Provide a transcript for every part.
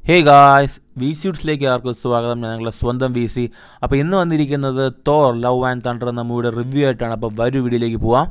hey guys V സ്യൂട്ട്സിലേക്ക് ആർക്കും സ്വാഗതം ഞാൻ ഞങ്ങളുടെ സ്വന്തം വി സി അപ്പോൾ ഇന്ന് വന്നിരിക്കുന്നത് തോർ ലവ് ആൻഡ് തണ്ടർ എന്ന മൂവിയുടെ റിവ്യൂ ആയിട്ടാണ് അപ്പോൾ വരൂ വീഡിയോയിലേക്ക് പോവാം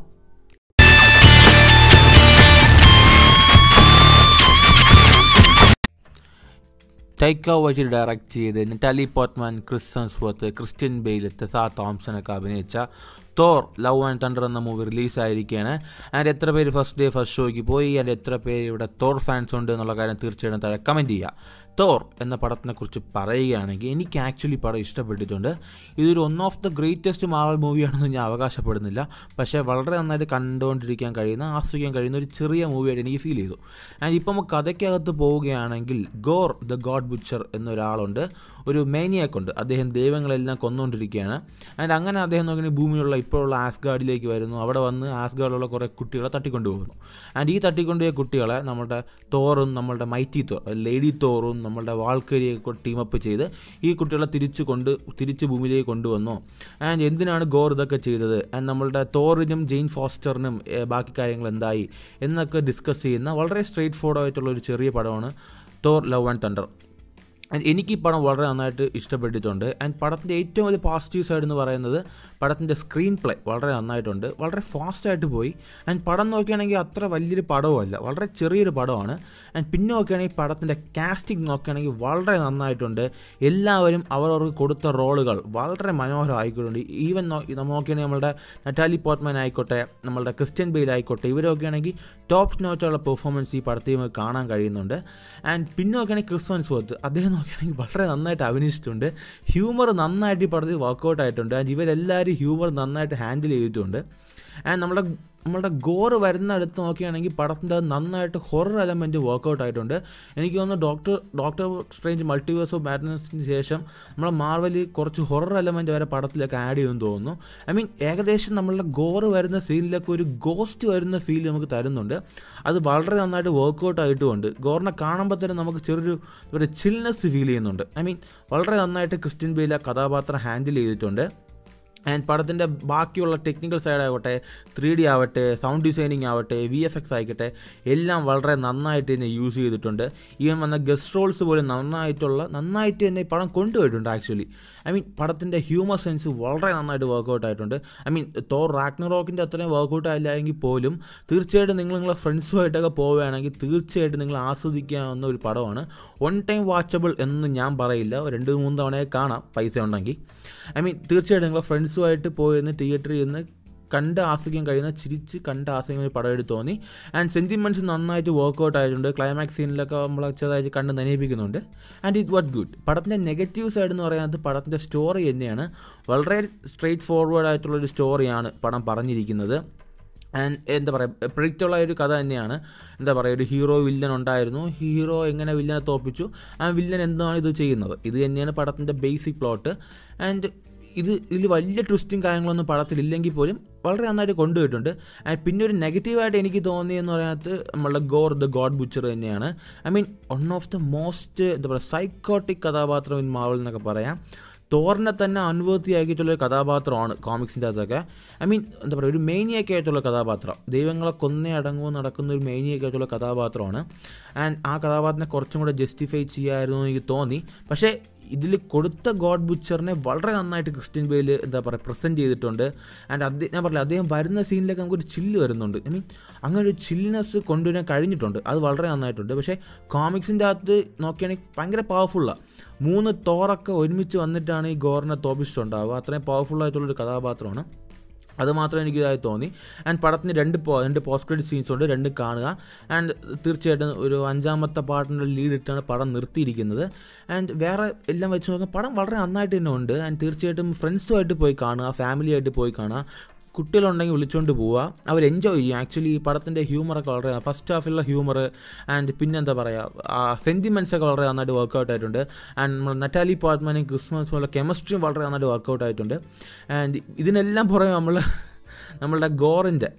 ടൈക്ക വൈറ്റി ഡയറക്റ്റ് ചെയ്ത് Natalie Portman Chris Hemsworth Christian Bale Tessa Thompson ഒക്കെ അഭിനയിച്ച Thor Love and Thunder movie മൂവി റിലീസായിരിക്കുകയാണ് ആൻഡ് എത്ര പേര് ഫസ്റ്റ് ഡേ ഫസ്റ്റ് ഷോയ്ക്ക് പോയി ആൻഡ് എത്ര പേര് ഇവിടെ തോർ ഫാൻസ് ഉണ്ട് എന്നുള്ള കാര്യം തീർച്ചയായിട്ടും താഴെ കമൻറ്റ് ചെയ്യുക തോർ എന്ന പടത്തിനെക്കുറിച്ച് പറയുകയാണെങ്കിൽ എനിക്ക് ആക്ച്വലി പടം ഇഷ്ടപ്പെട്ടിട്ടുണ്ട് ഇതൊരു one of the greatest Marvel മൂവിയാണെന്ന് ഞാൻ അവകാശപ്പെടുന്നില്ല പക്ഷേ വളരെ നന്നായിട്ട് കണ്ടുകൊണ്ടിരിക്കാൻ കഴിയുന്ന ആസ്വദിക്കാൻ കഴിയുന്ന ഒരു ചെറിയ മൂവിയായിട്ട് എനിക്ക് ഫീൽ ചെയ്തു ആൻഡ് ഇപ്പം നമുക്ക് കഥയ്ക്കകത്ത് പോവുകയാണെങ്കിൽ ഗോർ ദ ഗോഡ് ബുച്ചർ എന്നൊരാളുണ്ട് ഒരു മേനിയാക്ക് ഉണ്ട് അദ്ദേഹം ദൈവങ്ങളെല്ലാം കൊന്നുകൊണ്ടിരിക്കുകയാണ് ആൻഡ് അങ്ങനെ അദ്ദേഹം നോക്കി ഭൂമിയിലുള്ള ഇപ്പോഴുള്ള ആസ്ഗാർഡിലേക്ക് വരുന്നു അവിടെ വന്ന് ആസ്ഗാർഡിലുള്ള കുറേ കുട്ടികളെ തട്ടിക്കൊണ്ടുപോകുന്നു ആൻഡ് ഈ തട്ടിക്കൊണ്ടുപോയ കുട്ടികളെ നമ്മുടെ തോറും നമ്മളുടെ മൈറ്റി തോർ ലേഡി തോറും നമ്മളുടെ വാൾക്കരിയൊക്കെ ടീമപ്പ് ചെയ്ത് ഈ കുട്ടികളെ തിരിച്ചു കൊണ്ട് തിരിച്ച് ഭൂമിയിലേക്ക് കൊണ്ടുവന്നു ആൻഡ് എന്തിനാണ് ഗോർ ഇതൊക്കെ ചെയ്തത് ആൻഡ് നമ്മളുടെ തോറിനും ജെയിൻ ഫോസ്റ്ററിനും ഏഹ്, ബാക്കി കാര്യങ്ങൾ എന്തായി എന്നൊക്കെ ഡിസ്കസ് ചെയ്യുന്ന വളരെ സ്ട്രെയിറ്റ് ഫോർവേഡ് ആയിട്ടുള്ള ഒരു ചെറിയ പടമാണ് Thor Love and Thunder and എനിക്ക് ഈ പടം വളരെ നന്നായിട്ട് ഇഷ്ടപ്പെട്ടിട്ടുണ്ട് ആൻഡ് പടത്തിൻ്റെ ഏറ്റവും വലിയ പോസിറ്റീവ് സൈഡ് എന്ന് പറയുന്നത് പടത്തിൻ്റെ സ്ക്രീൻ പ്ലേ വളരെ നന്നായിട്ടുണ്ട് വളരെ ഫാസ്റ്റായിട്ട് പോയി ആൻഡ് പടം നോക്കുകയാണെങ്കിൽ അത്ര വലിയൊരു പടവുമല്ല വളരെ ചെറിയൊരു പടമാണ് ആൻഡ് പിന്നെ നോക്കുകയാണെങ്കിൽ പടത്തിൻ്റെ കാസ്റ്റിംഗ് നോക്കുകയാണെങ്കിൽ വളരെ നന്നായിട്ടുണ്ട് എല്ലാവരും അവരവർക്ക് കൊടുത്ത റോളുകൾ വളരെ മനോഹരമായിക്കൊണ്ട് ഈവൻ നമ്മൾ നോക്കുകയാണെങ്കിൽ നമ്മളുടെ നറ്റാലി പോർട്ട്മാൻ ആയിക്കോട്ടെ നമ്മളുടെ ക്രിസ്ത്യൻ ബെയിൽ ആയിക്കോട്ടെ ഇവരൊക്കെ ആണെങ്കിൽ ടോപ്പ് നോച്ചുള്ള പെർഫോമൻസ് ഈ പടത്തിൽ നമുക്ക് കാണാൻ കഴിയുന്നുണ്ട് ആൻഡ് പിന്നെ നോക്കുകയാണെങ്കിൽ ക്രിസ്മൻസ് വർത്ത് അദ്ദേഹം നോക്കുകയാണെങ്കിൽ വളരെ നന്നായിട്ട് അഭിനയിച്ചിട്ടുണ്ട് ഹ്യൂമർ നന്നായിട്ട് ഈ പടത്തിൽ വർക്കൗട്ട് ആയിട്ടുണ്ട് ആൻഡ് ഇവരെല്ലാവരും ഹ്യൂമർ നന്നായിട്ട് ഹാൻഡിൽ ചെയ്തിട്ടുണ്ട് ആൻഡ് നമ്മുടെ നമ്മളുടെ ഗോറ് വരുന്ന അടുത്ത് നോക്കുകയാണെങ്കിൽ പടത്തിൻ്റെ നന്നായിട്ട് ഹൊറർ എലമെൻറ്റ് വർക്കൗട്ട് ആയിട്ടുണ്ട് എനിക്ക് തോന്നുന്നു doctor Doctor Strange Multiverse of മാഡ്നസിന് ശേഷം നമ്മളെ മാർവലി കുറച്ച് ഹൊറർ എലമെൻറ്റ് വരെ പടത്തിലേക്ക് ആഡ് ചെയ്യുമെന്ന് തോന്നുന്നു ഐ മീൻ ഏകദേശം നമ്മളുടെ ഗോറ് വരുന്ന സീനിലൊക്കെ ഒരു ഗോസ്റ്റ് വരുന്ന ഫീൽ നമുക്ക് തരുന്നുണ്ട് അത് വളരെ നന്നായിട്ട് വർക്കൗട്ട് ആയിട്ടുമുണ്ട് ഗോറിനെ കാണുമ്പോൾ തന്നെ നമുക്ക് ചെറിയൊരു ഒരു ചിൽനെസ് ഫീൽ ചെയ്യുന്നുണ്ട് ഐ മീൻ വളരെ നന്നായിട്ട് ക്രിസ്ത്യൻ ബെയിലെ കഥാപാത്രം ഹാൻഡിൽ ചെയ്തിട്ടുണ്ട് ആൻഡ് പടത്തിൻ്റെ ബാക്കിയുള്ള ടെക്നിക്കൽ സൈഡ് ആവട്ടെ ത്രീ ഡി ആവട്ടെ സൗണ്ട് ഡിസൈനിങ് ആവട്ടെ വി എഫ് എക്സ് ആയിക്കട്ടെ എല്ലാം വളരെ നന്നായിട്ട് തന്നെ യൂസ് ചെയ്തിട്ടുണ്ട് ഈവൻ വന്ന ഗസ്റ്റ് റോൾസ് പോലും നന്നായിട്ടുള്ള നന്നായിട്ട് തന്നെ ഈ പടം കൊണ്ടുപോയിട്ടുണ്ട് ആക്ച്വലി ഐ മീൻ പടത്തിൻ്റെ ഹ്യൂമർ സെൻസ് വളരെ നന്നായിട്ട് വർക്കൗട്ട് ആയിട്ടുണ്ട് ഐ മീൻ തോർ റാക്ന റോക്കിൻ്റെ അത്രയും വർക്കൗട്ട് ആയില്ലെങ്കിൽ പോലും തീർച്ചയായിട്ടും നിങ്ങൾ നിങ്ങളെ ഫ്രണ്ട്സുമായിട്ടൊക്കെ പോവുകയാണെങ്കിൽ തീർച്ചയായിട്ടും നിങ്ങൾ ആസ്വദിക്കാവുന്ന ഒരു പടമാണ് വൺ ടൈം വാച്ചബിൾ എന്ന് ഞാൻ പറയില്ല ഒരു രണ്ട് മൂന്ന് തവണയെ കാണാം പൈസ ഉണ്ടെങ്കിൽ ഐ മീൻ തീർച്ചയായിട്ടും നിങ്ങളെ ഫ്രണ്ട്സുമായിട്ട് പോയിരുന്ന് തിയേറ്ററിൽ നിന്ന് കണ്ട് ആസ്വദിക്കാൻ കഴിയുന്ന ചിരിച്ച് കണ്ട് ആസ്വദിക്കുന്ന ഒരു പടം എടുത്ത് തോന്നി ആൻഡ് സെൻറ്റിമെൻറ്റ്സ് നന്നായിട്ട് വർക്കൗട്ട് ആയിട്ടുണ്ട് ക്ലൈമാക്സ് സീനിലൊക്കെ നമ്മൾ ചെറുതായിട്ട് കണ്ട് നനയിപ്പിക്കുന്നുണ്ട് ആൻഡ് ഇറ്റ് വാട്ട് ഗുഡ് പടത്തിൻ്റെ നെഗറ്റീവ് സൈഡ് എന്ന് പറയുന്നത് പടത്തിൻ്റെ സ്റ്റോറി തന്നെയാണ് വളരെ സ്ട്രെയിറ്റ് ഫോർവേഡ് ആയിട്ടുള്ളൊരു സ്റ്റോറിയാണ് പടം പറഞ്ഞിരിക്കുന്നത് ആൻഡ് എന്താ പറയുക പ്രിഡിക്റ്റുള്ള ഒരു കഥ തന്നെയാണ് എന്താ പറയുക ഒരു ഹീറോ വില്ലൻ ഉണ്ടായിരുന്നു ഹീറോ എങ്ങനെ വില്ലനെ തോപ്പിച്ചു ആ വില്ലൻ എന്താണ് ഇത് ചെയ്യുന്നത് ഇത് തന്നെയാണ് പടത്തിൻ്റെ ബേസിക് പ്ലോട്ട് ആൻഡ് ഇത് ഇതിൽ വലിയ ട്വിസ്റ്റും കാര്യങ്ങളൊന്നും പടത്തിലില്ലെങ്കിൽ പോലും വളരെ നന്നായിട്ട് കൊണ്ടുപോയിട്ടുണ്ട് ആൻഡ് പിന്നെ ഒരു നെഗറ്റീവായിട്ട് എനിക്ക് തോന്നിയെന്ന് പറയുന്നത് നമ്മളുടെ ഗോർ ദ ഗോഡ് ബുച്ചർ തന്നെയാണ് I mean one of the most എന്താ പറയുക സൈക്കോട്ടിക് കഥാപാത്രം ഇൻ മാവൽ എന്നൊക്കെ പറയാം തോറിനെ തന്നെ അനുഭൂതിയാക്കിയിട്ടുള്ള ഒരു കഥാപാത്രമാണ് കോമിക്സിൻ്റെ അകത്തൊക്കെ ഐ മീൻ എന്താ പറയുക ഒരു മേനിയൊക്കെ ആയിട്ടുള്ള കഥാപാത്രം ദൈവങ്ങളെ കൊന്നേ അടങ്ങുമോ നടക്കുന്ന ഒരു മേനിയൊക്കെ ആയിട്ടുള്ള കഥാപാത്രമാണ് ആൻഡ് ആ കഥാപാത്രത്തിനെ കുറച്ചും കൂടെ ജസ്റ്റിഫൈ ചെയ്യായിരുന്നു എന്ന് എനിക്ക് തോന്നി പക്ഷേ ഇതിൽ കൊടുത്ത ഗോഡ് ബുച്ചറിനെ വളരെ നന്നായിട്ട് ക്രിസ്ത്യൻ ബെയിൽ എന്താ പറയുക പ്രസൻറ്റ് ചെയ്തിട്ടുണ്ട് ആൻഡ് അദ്ദേഹം ഞാൻ പറഞ്ഞില്ല അദ്ദേഹം വരുന്ന സീനിലേക്ക് നമുക്കൊരു ചില്ല് വരുന്നുണ്ട് ഐ മീൻ അങ്ങനെ ഒരു ചിൽനെസ് കൊണ്ടുവരാൻ കഴിഞ്ഞിട്ടുണ്ട് അത് വളരെ നന്നായിട്ടുണ്ട് പക്ഷേ കോമിക്സിൻ്റെ അകത്ത് നോക്കുകയാണെങ്കിൽ ഭയങ്കര പവർഫുള്ളാണ് മൂന്ന് തോറൊക്കെ ഒരുമിച്ച് വന്നിട്ടാണ് ഈ ഗോറിനെ തോപ്പിച്ചിട്ടുണ്ടാവുക അത്രയും പവർഫുൾ ആയിട്ടുള്ളൊരു കഥാപാത്രമാണ് അത് മാത്രമേ എനിക്ക് ഇതായി തോന്നി ആൻഡ് പടത്തിന് രണ്ട് പോ രണ്ട് പോസ്റ്റ് ക്രെഡിറ്റ് സീൻസ് ഉണ്ട് രണ്ട് കാണുക ആൻഡ് തീർച്ചയായിട്ടും ഒരു അഞ്ചാമത്തെ പാട്ടിൻ്റെ ലീഡ് ഇട്ടാണ് പടം നിർത്തിയിരിക്കുന്നത് ആൻഡ് വേറെ എല്ലാം വെച്ച് നോക്കുമ്പോൾ പടം വളരെ നന്നായിട്ട് തന്നെ ഉണ്ട് ആൻഡ് തീർച്ചയായിട്ടും ഫ്രണ്ട്സുമായിട്ട് പോയി കാണുക ഫാമിലിയായിട്ട് പോയി കാണുക കുട്ടികളുണ്ടെങ്കിൽ വിളിച്ചുകൊണ്ട് പോവുക അവർ എൻജോയ് ചെയ്യും ആക്ച്വലി ഈ പടത്തിൻ്റെ ഹ്യൂമറൊക്കെ വളരെ ഫസ്റ്റ് ഹാഫിലുള്ള ഹ്യൂമർ ആൻഡ് പിന്നെന്താ പറയുക ആ സെൻറ്റിമെൻറ്റ്സ് ഒക്കെ വളരെ നന്നായിട്ട് വർക്കൗട്ട് ആയിട്ടുണ്ട് ആൻഡ് നമ്മൾ നറ്റാലി പോർട്ട്മാനും ക്രിസ്മസ് പോലുള്ള കെമിസ്ട്രിയും വളരെ നന്നായിട്ട് വർക്കൗട്ട് ആയിട്ടുണ്ട് ആൻഡ് ഇതിനെല്ലാം പുറമെ നമ്മൾ നമ്മളുടെ ഗോറിൻ്റെ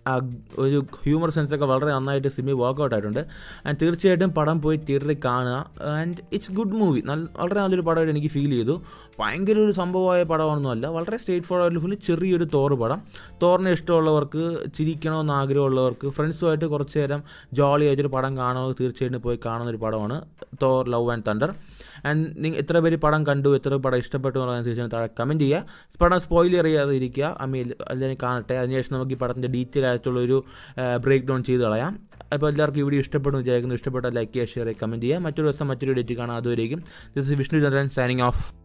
ഒരു ഹ്യൂമർ സെൻസൊക്കെ വളരെ നന്നായിട്ട് സിനിമ വർക്കൗട്ട് ആയിട്ടുണ്ട് ആൻഡ് തീർച്ചയായിട്ടും പടം പോയി തിയേറ്ററിൽ കാണുക ആൻഡ് ഇറ്റ്സ് ഗുഡ് മൂവി നല്ല വളരെ നല്ലൊരു പടമായിട്ട് എനിക്ക് ഫീൽ ചെയ്തു ഭയങ്കര ഒരു സംഭവമായ പടമൊന്നുമല്ല വളരെ സ്ട്രേറ്റ് ഫോർവേഡ് ഫുള്ള് ചെറിയൊരു തോറ് പടം തോറിന് ഇഷ്ടമുള്ളവർക്ക് ചിരിക്കണമെന്ന് ആഗ്രഹമുള്ളവർക്ക് ഫ്രണ്ട്സുമായിട്ട് കുറച്ച് നേരം ജോളി ആയിട്ടൊരു പടം കാണുന്നത് തീർച്ചയായിട്ടും പോയി കാണുന്ന ഒരു പടമാണ് Thor Love and Thunder and നിങ്ങൾ എത്ര പേര് പടം കണ്ടു എത്ര പടം ഇഷ്ടപ്പെട്ടു എന്നുള്ളത് തീർച്ചയായും താഴെ കമൻറ്റ് ചെയ്യുക പടം സ്പോയിലർ ചെയ്യാതെ ഇരിക്കുക ഐ മീൻ അല്ലെങ്കിൽ കാണട്ടെ അതിനുശേഷം നമുക്ക് ഈ പടത്തിൻ്റെ ഡീറ്റെയിൽ ആയിട്ടുള്ളൊരു ബ്രേക്ക് ഡൗൺ ചെയ്ത് കളയാം അപ്പോൾ എല്ലാവർക്കും ഈ വീഡിയോ ഇഷ്ടപ്പെടുന്നു വിചാരിക്കുന്നു ഇഷ്ടപ്പെട്ടാൽ ലൈക്ക് ചെയ്യുക ഷെയർ ചെയ്യുക കമൻറ്റ് ചെയ്യുക മറ്റൊരു ദിവസം മറ്റൊരു ഡേറ്റ് കാണാം അതുവരേക്കും this Vishnu Chandran signing of